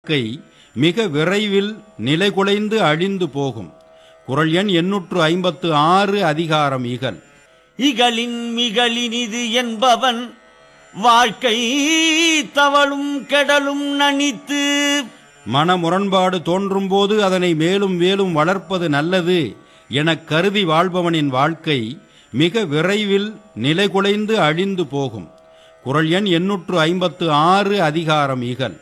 வாழ்க்கை மிக விரைவில் நிலைகுலைந்து அழிந்து போகும் குரல் எண் எண்ணூற்று ஐம்பத்து ஆறு அதிகாரம் இகல் இகலின் மிகலினிது என்பவன் வாழ்க்கை தவளும் கெடலும் நனித்து மன முரண்பாடு தோன்றும்போது அதனை மேலும் மேலும் வளர்ப்பது நல்லது எனக் கருதி வாழ்பவனின் வாழ்க்கை மிக விரைவில் நிலைகுலைந்து அழிந்து போகும் குரல் எண் எண்ணூற்று ஐம்பத்து ஆறு அதிகாரம் இகல்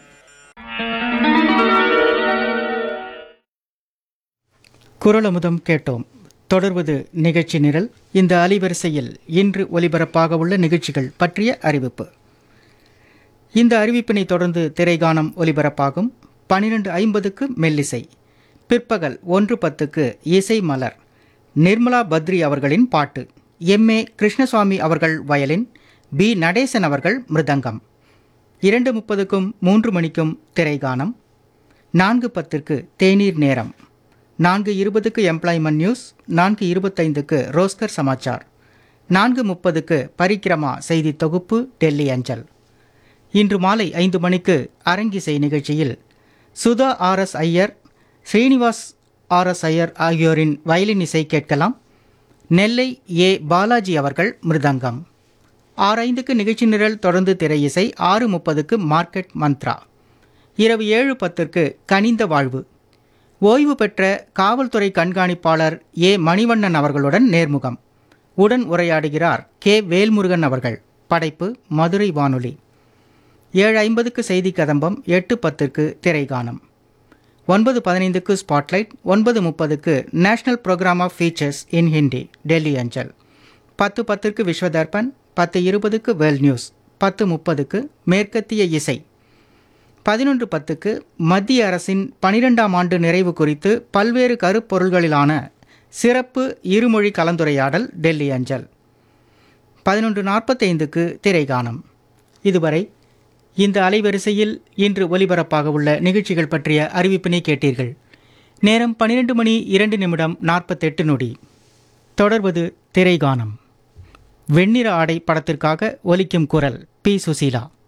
குரலமுதம் கேட்டோம் தொடர்வது நிகழ்ச்சி நிரல் இந்த அலைவரிசையில் இன்று ஒலிபரப்பாக உள்ள நிகழ்ச்சிகள் பற்றிய அறிவிப்பு இந்த அறிவிப்பினை தொடர்ந்து திரைகானம் ஒலிபரப்பாகும் பனிரெண்டு ஐம்பதுக்கு மெல்லிசை பிற்பகல் ஒன்று பத்துக்கு இசை மலர் நிர்மலா பத்ரி அவர்களின் பாட்டு எம் ஏ கிருஷ்ணசுவாமி அவர்கள் வயலின் பி நடேசன் அவர்கள் மிருதங்கம் இரண்டு முப்பதுக்கும் மூன்று மணிக்கும் திரைகானம் நான்கு பத்திற்கு தேநீர் நேரம் நான்கு இருபதுக்கு எம்ப்ளாய்மெண்ட் நியூஸ் நான்கு இருபத்தைந்துக்கு ரோஸ்கர் சமாச்சார் நான்கு முப்பதுக்கு பரிக்கிரமா செய்தி தொகுப்பு டெல்லி அஞ்சல் இன்று மாலை ஐந்து மணிக்கு அரங்கிசை நிகழ்ச்சியில் Sudha R S Iyer Srinivas R S Iyer ஆகியோரின் வயலின் இசை கேட்கலாம் நெல்லை ஏ பாலாஜி அவர்கள் மிருதங்கம் ஆறு ஐந்துக்கு நிகழ்ச்சி நிரல் தொடர்ந்து திரை இசை ஆறு முப்பதுக்கு மார்க்கெட் மந்த்ரா இரவு ஏழு பத்திற்கு கனிந்த வாழ்வு ஓய்வு பெற்ற காவல்துறை கண்காணிப்பாளர் ஏ மணிவண்ணன் அவர்களுடன் நேர்முகம் உடன் உரையாடுகிறார் கே வேல்முருகன் அவர்கள் படைப்பு மதுரை வானொலி ஏழு ஐம்பதுக்கு செய்தி கதம்பம் எட்டு பத்திற்கு திரைகானம் ஒன்பது பதினைந்துக்கு ஸ்பாட்லைட் ஒன்பது முப்பதுக்கு national program of features in Hindi Delhi அஞ்சல் பத்து பத்திற்கு விஸ்வதர்பன் பத்து இருபதுக்கு வேல் நியூஸ் பத்து முப்பதுக்கு மேற்கத்திய இசை பதினொன்று பத்துக்கு மத்திய அரசின் பனிரெண்டாம் ஆண்டு நிறைவு குறித்து பல்வேறு கருப்பொருள்களிலான சிறப்பு இருமொழி கலந்துரையாடல் டெல்லி அஞ்சல் பதினொன்று நாற்பத்தைந்துக்கு திரைகானம் இதுவரை இந்த அலைவரிசையில் இன்று ஒலிபரப்பாக உள்ள நிகழ்ச்சிகள் பற்றிய அறிவிப்பினை கேட்டீர்கள் நேரம் பன்னிரெண்டு மணி இரண்டு நிமிடம் நாற்பத்தெட்டு நொடி தொடர்வது திரைகானம் வெண்ணிற ஆடை படத்திற்காக ஒலிக்கும் குரல் பி சுசீலா